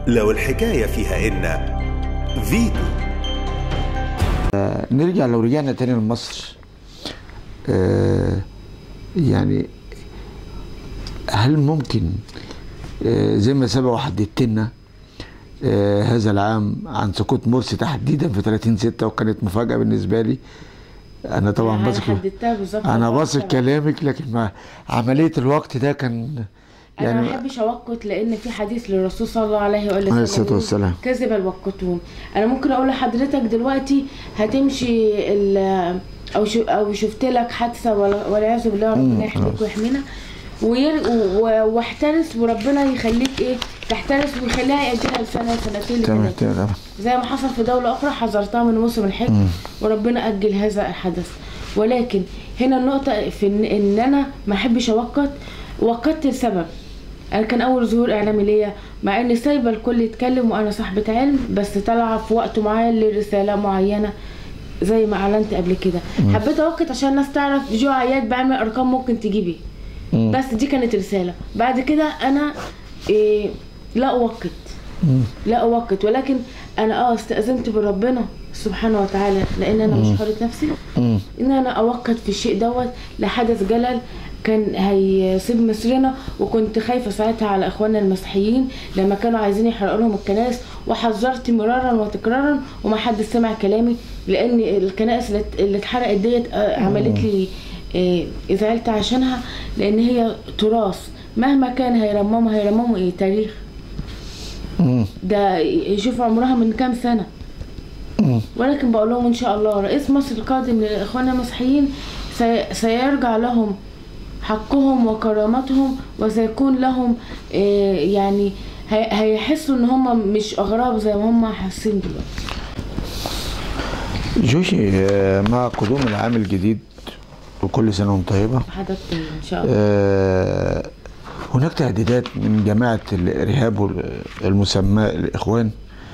لو الحكاية فيها إن فيتو نرجع لو رجعنا تاني لمصر آه يعني هل ممكن آه زي ما سبق وحددت لنا آه هذا العام عن سقوط مرسي تحديدا في 30 6 وكانت مفاجاه بالنسبه لي انا طبعا أنا بثق حددتها بالظبط انا أربعة بثق سبعة. كلامك لكن ما عمليه الوقت ده كان انا ما يعني بحبش اوقت لان في حديث للرسول صلى الله عليه واله عليه الصلاة والسلام. كذب الوقتون انا ممكن اقول لحضرتك دلوقتي هتمشي ال- او شو او شفت لك حادثه ولا- والعياذ بالله ربنا يحميك ويحمينا وير- و- واحترس وربنا يخليك ايه تحترس ويخليها يأجلها لسنه سنتين تمام لثلاثه تمام زي ما حصل في دولة أخرى حذرتها من موسم الحج وربنا أجل هذا الحدث ولكن هنا النقطة في إن, إن أنا ما أحبش أوقت وقت لسبب أنا كان أول ظهور إعلامي ليا مع إني سايبة الكل يتكلم وأنا صاحبة علم بس طالعة في وقت معين لرسالة معينة زي ما أعلنت قبل كده حبيت أوقت عشان الناس تعرف جو عياد بعمل أرقام ممكن تجيبي بس دي كانت رسالة بعد كده أنا إيه لا أوقت لا أوقت ولكن أنا اه استأذنت بربنا سبحانه وتعالى لأن أنا مش حرة نفسي مم. إن أنا أوقت في الشيء دوت لحدث جلل كان هيسيب مصرنا وكنت خايفة ساعتها على إخواننا المسيحيين لما كانوا عايزين يحرقوا لهم الكنائس وحذرت مرارا وتكرارا وما حد سمع كلامي لأن الكنائس اللي اللي اتحرقت ديت آه، عملت لي آه، زعلت عشانها لأن هي تراث مهما كان هيرمموا هيرمموا إيه تاريخ مم. ده يشوف عمرها من كام سنة مم. ولكن بقول لهم ان شاء الله رئيس مصر القادم للاخوان المسيحيين سي- سيرجع لهم حقهم وكرامتهم وسيكون لهم آه، يعني هي- هيحسوا ان هم مش اغراب زي ما هم حاسين دلوقتي جوشي آه، مع قدوم العام الجديد وكل سنه وانت طيبه حضرتك طيب ان شاء الله آه، هناك تهديدات من جماعة الإرهاب المسمى الإخوان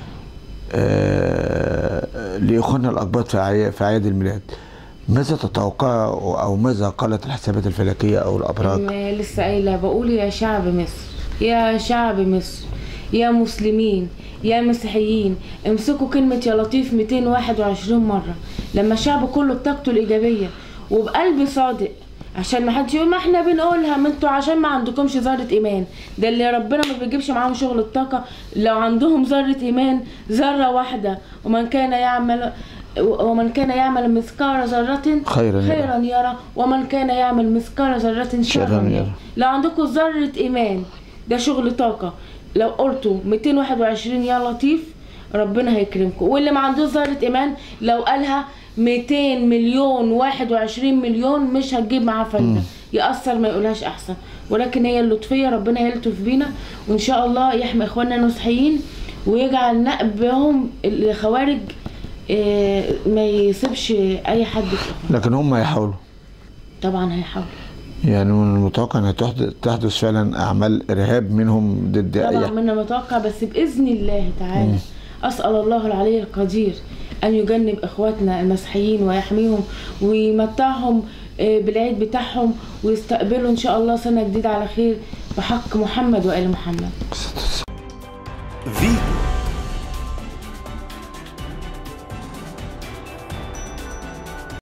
آه، لإخواننا الأقباط في أعياد في أعياد الميلاد ماذا تتوقع أو ماذا قالت الحسابات الفلكية أو الأبراج؟ ما لسه قايله بقول يا شعب مصر يا شعب مصر يا مسلمين يا مسيحيين امسكوا كلمة يا لطيف 221 مرة لما الشعب كله بطاقته الإيجابية وبقلب صادق عشان ما حدش يقول ما احنا بنقولها ما انتوا عشان ما عندكمش ذرة ايمان ده اللي ربنا ما بيجيبش معاهم شغل الطاقة لو عندهم ذرة ايمان ذرة واحدة ومن كان يعمل ومن كان يعمل مثقال ذرة خيراً يرى. خيرا يرى ومن كان يعمل مثقال ذرة شرا شرا يرى. يرى لو عندكم ذرة إيمان ده شغل طاقة لو قلتوا 221 يا لطيف ربنا هيكرمكم واللي ما عندوش ذرة إيمان لو قالها 200 مليون 21 مليون مش هتجيب معاه فايدة يأثر ما يقولهاش أحسن ولكن هي اللطفية ربنا يلطف بينا وإن شاء الله يحمي إخواننا المسيحيين ويجعل نقبهم الخوارج آه، ما يسيبش أي حد في إخواننا. لكن هم يحاولوا طبعا هيحاول يعني من المتوقع أن تحدث, تحدث فعلا أعمال إرهاب منهم ضد طبعا أي منا متوقع بس باذن الله تعالى اسال الله العلي القدير ان يجنب اخواتنا المسيحيين ويحميهم ويمتعهم آه، بالعيد بتاعهم ويستقبلوا ان شاء الله سنه جديده على خير بحق محمد وال محمد فيتو